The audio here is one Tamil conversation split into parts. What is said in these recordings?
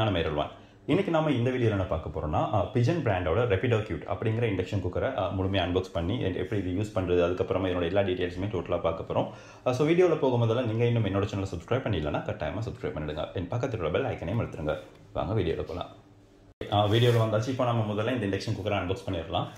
நான் மேரல் ஒன் இன்னைக்கு நம்ம இந்த வீடியோவில் என்ன பார்க்க போறோம்னா பிஜன் பிராண்டோட ரெபிடோ கியூட் அப்படிங்கிற இண்டக்ஷன் குக்கரை முழுமையாக அன்பாக்ஸ் பண்ணி எ- எப்படி இது யூஸ் பண்ணுறது அதுக்கப்புறமா இதோட எல்லா டீட்டெயில்ஸுமே டோட்டலாக பார்க்க போகிறோம் ஸோ வீடியோவில் போகும்போதெல்லாம் நீங்கள் இன்னும் என்னோட சேனலை சப்ஸ்கிரைப் பண்ணிடலன்னா கட்டாயமாக சப்ஸ்கிரைப் பண்ணிடுங்க என் பக்கத்தில் உள்ள பெல் ஐக்கனையும் எடுத்துருங்க வாங்க வீடியோவில் போகலாம் வீடியோவில் வந்தாச்சு இப்போ நம்ம முதல்ல இந்த இண்டக்ஷன் குக்கரை அன்பாக்ஸ் பண்ணிடலாம்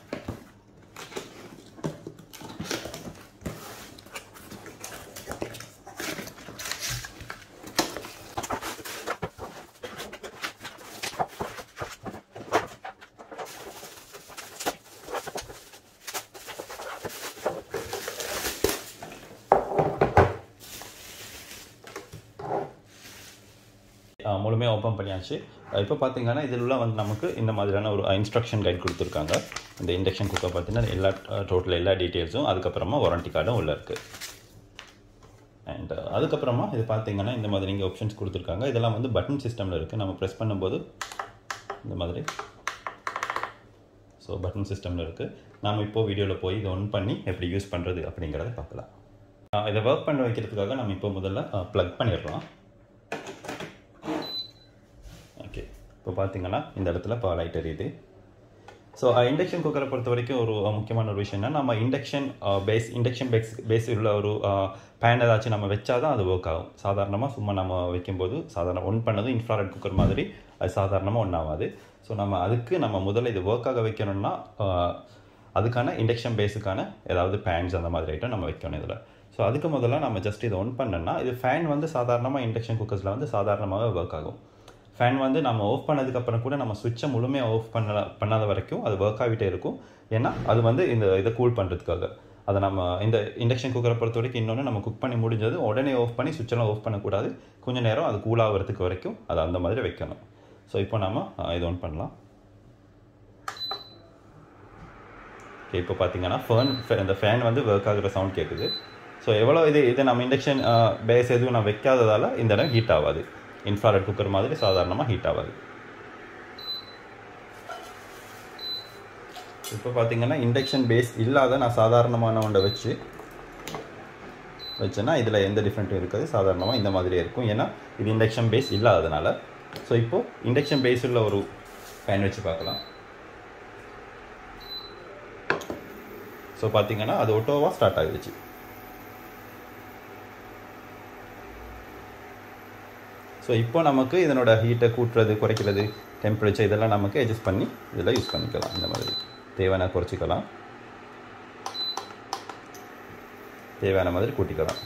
அஹ் முழுமையாக ஓப்பன் பண்ணியாச்சு இப்போ பார்த்தீங்கன்னா இதில் வந்து நமக்கு இந்த மாதிரியான ஒரு இன்ஸ்ட்ரக்ஷன் கைட் கொடுத்துருக்காங்க இந்த இண்டக்ஷன் குக்கர் பார்த்தீங்கன்னா எல்லா டோட்டல் எல்லா டீட்டெயில்ஸும் அதுக்கப்புறமா வாரண்டி கார்டும் உள்ள இருக்குது அண்ட் அதுக்கப்புறமா இது பார்த்தீங்கன்னா இந்த மாதிரி இங்கே ஆப்ஷன்ஸ் கொடுத்துருக்காங்க இதெல்லாம் வந்து பட்டன் சிஸ்டமில் இருக்குது நம்ம ப்ரெஸ் பண்ணும்போது இந்த மாதிரி ஸோ பட்டன் சிஸ்டமில் இருக்குது நாம் இப்போ வீடியோவில் போய் இதை ஒன் பண்ணி எப்படி யூஸ் பண்ணுறது அப்படிங்கிறத பார்க்கலாம் அஹ் இதை ஒர்க் பண்ண வைக்கிறதுக்காக நம்ம இப்போ முதல்ல ப்ளக் பண்ணிடலாம் ஓகே இப்போ பார்த்தீங்கன்னா இந்த இடத்துல இப்போ லைட் எரியுது ஸோ இண்டக்ஷன் குக்கரை பொறுத்த வரைக்கும் ஒரு அஹ், முக்கியமான ஒரு விஷயம் என்ன நம்ம induction base induction base base உள்ள ஒரு பேன் ஏதாச்சும் நம்ம வச்சாதான் அது ஒர்க் ஆகும் சாதாரணமாக சும்மா நம்ம வைக்கும்போது சாதாரண ஒன் பண்ணதும் இன்ஃப்ராரெட் குக்கர் மாதிரி அது சாதாரணமாக ஒன்றும் ஆகாது ஸோ நம்ம அதுக்கு நம்ம முதல்ல இது ஒர்க் ஆக வைக்கணும்னா அஹ், அதுக்கான இண்டக்ஷன் பேஸுக்கான ஏதாவது பேன்ஸ் அந்த மாதிரி ஐட்டம் நம்ம வைக்கணும் இதில் ஸோ அதுக்கு முதல்ல நம்ம ஜஸ்ட் இதை ஒன் பண்ணோம்னா இது ஃபேன் வந்து சாதாரணமாக இண்டக்ஷன் குக்கர்ஸில் வந்து சாதாரணமாகவே ஒர்க் ஆகும் ஃபேன் வந்து நம்ம ஆஃப் பண்ணதுக்கப்புறம் கூட நம்ம சுவிட்சை முழுமையாக ஆஃப் பண்ண பண்ணாத வரைக்கும் அது ஒர்க் ஆகிட்டே இருக்கும் ஏன்னா அது வந்து இந்த இதை கூல் பண்ணுறதுக்காக அதை நம்ம இந்த இண்டக்ஷன் குக்கரை பொறுத்த வரைக்கும் இன்னொன்று நம்ம குக் பண்ணி முடிஞ்சது உடனே ஆஃப் பண்ணி சுவிட்செல்லாம் ஆஃப் பண்ணக்கூடாது கொஞ்சம் நேரம் அது கூல் ஆகிறதுக்கு வரைக்கும் அதை அந்த மாதிரி வைக்கணும் ஸோ இப்போ நம்ம அஹ், இது ஒன் பண்ணலாம் ஓகே இப்போ பார்த்தீங்கன்னா ஃபேன் இந்த ஃபேன் வந்து ஒர்க் ஆகுற சவுண்ட் கேட்குது ஸோ எவ்வளோ இது இது நம்ம இண்டக்ஷன் பேஸ் எதுவும் நான் வைக்காததால் இந்த இடம் ஹீட் ஆகாது இன்ஃப்ராரெட் குக்கர் மாதிரி சாதாரணமாக ஹீட் ஆகாது இப்போ பார்த்தீங்கன்னா இண்டக்ஷன் பேஸ் இல்லாத நான் சாதாரணமான ஒன்றை வச்சு வச்சேன்னா இதில் எந்த டிஃப்ரெண்ட்டும் இருக்காது சாதாரணமாக இந்த மாதிரியே இருக்கும் ஏன்னா இது இண்டக்ஷன் பேஸ் இல்லாததுனால ஸோ இப்போது இண்டக்ஷன் பேஸ் உள்ள ஒரு ஃபேன் வச்சு பார்க்கலாம் ஸோ பார்த்தீங்கன்னா அது ஒட்டோவாக ஸ்டார்ட் ஆகிடுச்சு ஸோ இப்போ நமக்கு இதனோட ஹீட்டை கூட்டுறது குறைக்கிறது டெம்பரேச்சர் இதெல்லாம் நமக்கு அட்ஜஸ்ட் பண்ணி இதில் யூஸ் பண்ணிக்கலாம் இந்த மாதிரி தேவையான குறைச்சிக்கலாம் தேவையான மாதிரி கூட்டிக்கலாம்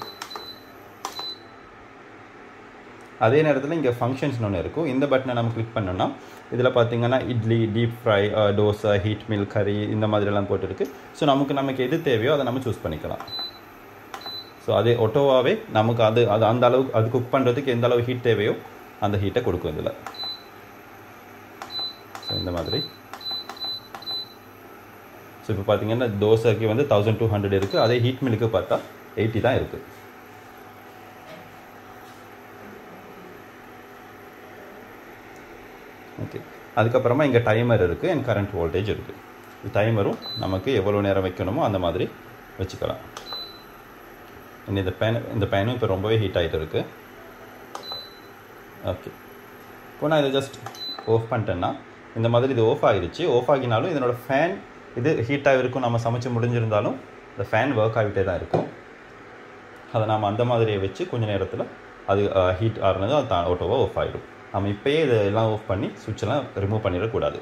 அதே நேரத்தில் இங்கே ஃபங்க்ஷன்ஸ்னு ஒன்று இருக்கும் இந்த பட்டனை நம்ம கிளிக் பண்ணோம்னா இதில் பார்த்தீங்கன்னா idli deep fry dosa heat milk கறி இந்த மாதிரிலாம் போட்டுருக்கு ஸோ நமக்கு நமக்கு எது தேவையோ அதை நம்ம சூஸ் பண்ணிக்கலாம் ஸோ அதே ஒட்டோவாகவே நமக்கு அது அது அந்த அளவுக்கு அது குக் பண்ணுறதுக்கு எந்த அளவு ஹீட் தேவையோ அந்த ஹீட்டை கொடுக்கும் இதில் ஸோ இந்த மாதிரி ஸோ இப்போ பார்த்தீங்கன்னா தோசைக்கு வந்து தௌசண்ட் டூ ஹண்ட்ரட் இருக்குது அதே ஹீட் மில்லுக்கு பார்த்தா எயிட்டி தான் இருக்குது ஓகே அதுக்கப்புறமா இங்கே டைமர் இருக்குது அண்ட் கரண்ட் வோல்டேஜ் இருக்குது டைமரும் நமக்கு எவ்வளோ நேரம் வைக்கணுமோ அந்த மாதிரி வச்சுக்கலாம் And இந்த பேன் இந்த பேனும் இப்போ ரொம்பவே ஹீட் ஆகிட்டு இருக்கு ஓகே இப்போ நான் இதை ஜஸ்ட் ஆஃப் பண்ணிட்டேன்னா இந்த மாதிரி இது ஆஃப் ஆகிடுச்சு ஆஃப் ஆகினாலும் இதனோட ஃபேன் இது ஹீட்டாக இருக்கும் நம்ம சமைச்சு முடிஞ்சிருந்தாலும் இந்த ஃபேன் ஒர்க் ஆகிட்டே தான் இருக்கும் அதை நாம் அந்த மாதிரியே வச்சு கொஞ்ச நேரத்தில் அது ஹீட் ஆறுனது அது தான் ஆட்டோவாக ஆஃப் ஆகிடும் நம்ம இப்போயே இதை எல்லாம் ஆஃப் பண்ணி சுவிட்செல்லாம் ரிமூவ் பண்ணிடக்கூடாது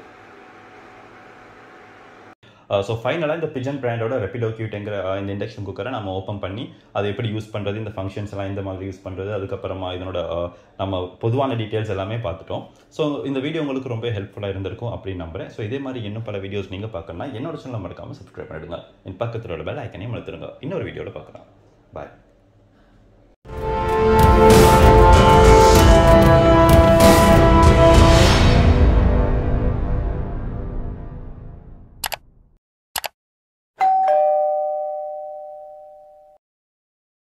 ஸோ ஃபைனலாக இந்த பிஜன் பிராண்டோட ரெப்பிடோ கியூட்டுங்கிற இந்த இண்டக்ஷன் குக்கரை நம்ம ஓப்பன் பண்ணி அதை எப்படி யூஸ் பண்ணுறது இந்த ஃபங்க்ஷன்ஸ் எல்லாம் இந்த மாதிரி யூஸ் பண்ணுறது அதுக்கப்புறமா இதனோட அஹ், நம்ம பொதுவான டீட்டெயில்ஸ் எல்லாமே பார்த்துட்டோம் ஸோ இந்த வீடியோ உங்களுக்கு ரொம்ப ஹெல்ப்ஃபுல்லாக இருந்திருக்கும் அப்படின்னு நம்புறேன் ஸோ இதே மாதிரி இன்னும் பல வீடியோஸ் நீங்கள் பார்க்கணும்னா என்னோட சேனல் மறக்காமல் சப்ஸ்கிரைப் பண்ணிடுங்க என் பக்கத்தில் உள்ள பெல் ஐக்கனையும் அழுத்துருங்க இன்னொரு வீடியோவில் பார்க்கலாம் பாய்